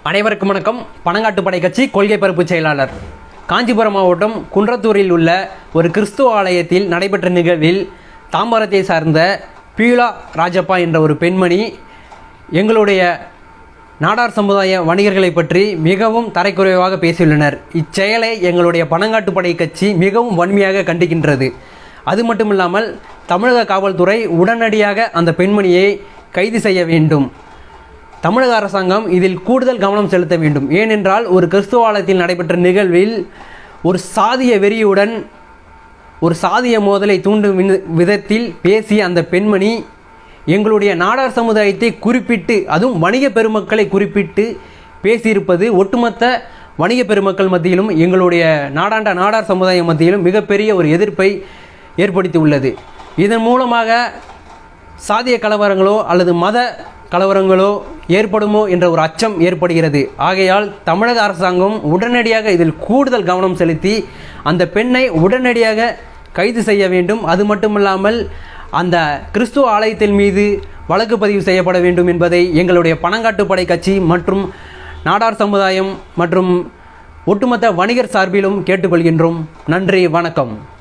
அனைவருக்கும் வணக்கம் பனங்காட்டுப்படை கட்சி கொள்கை பரப்பு செயலாளர் காஞ்சிபுரம் மாவட்டம் குன்றத்தூரில் உள்ள ஒரு கிறிஸ்துவ ஆலயத்தில் நடைபெற்ற நிகழ்வில் தாம்பரத்தை சார்ந்த பீலா ராஜப்பா என்ற ஒரு பெண்மணி எங்களுடைய நாடார் சமுதாய வணிகர்களை பற்றி மிகவும் தரைக்குறைவாக பேசியுள்ளனர் இச்செயலை எங்களுடைய பனங்காட்டுப்படை கட்சி மிகவும் வன்மையாக கண்டிக்கின்றது அது மட்டுமில்லாமல் தமிழக காவல்துறை உடனடியாக அந்த பெண்மணியை கைது செய்ய வேண்டும் தமிழக அரசாங்கம் இதில் கூடுதல் கவனம் செலுத்த வேண்டும் ஏனென்றால் ஒரு கிறிஸ்துவ ஆலயத்தில் நடைபெற்ற நிகழ்வில் ஒரு சாதிய வெறியுடன் ஒரு சாதிய மோதலை தூண்டும் வித- விதத்தில் பேசிய அந்த பெண்மணி எங்களுடைய நாடார் சமுதாயத்தை குறிப்பிட்டு அதுவும் வணிக பெருமக்களை குறிப்பிட்டு பேசியிருப்பது ஒட்டுமொத்த வணிக பெருமக்கள் மத்தியிலும் எங்களுடைய நாடாண்ட நாடார் சமுதாயம் மத்தியிலும் மிகப்பெரிய ஒரு எதிர்ப்பை ஏற்படுத்தி உள்ளது இதன் மூலமாக சாதிய கலவரங்களோ அல்லது மத கலவரங்களோ ஏற்படுமோ என்ற ஒரு அச்சம் ஏற்படுகிறது ஆகையால் தமிழக அரசாங்கம் உடனடியாக இதில் கூடுதல் கவனம் செலுத்தி அந்த பெண்ணை உடனடியாக கைது செய்ய வேண்டும் அது மட்டுமில்லாமல் அந்த கிறிஸ்துவ ஆலயத்தின் மீது வழக்கு பதிவு செய்யப்பட வேண்டும் என்பதை எங்களுடைய பணங்காட்டுப்படை கட்சி மற்றும் நாடார் சமுதாயம் மற்றும் ஒட்டுமொத்த வணிகர் சார்பிலும் கேட்டுக்கொள்கின்றோம் நன்றி வணக்கம்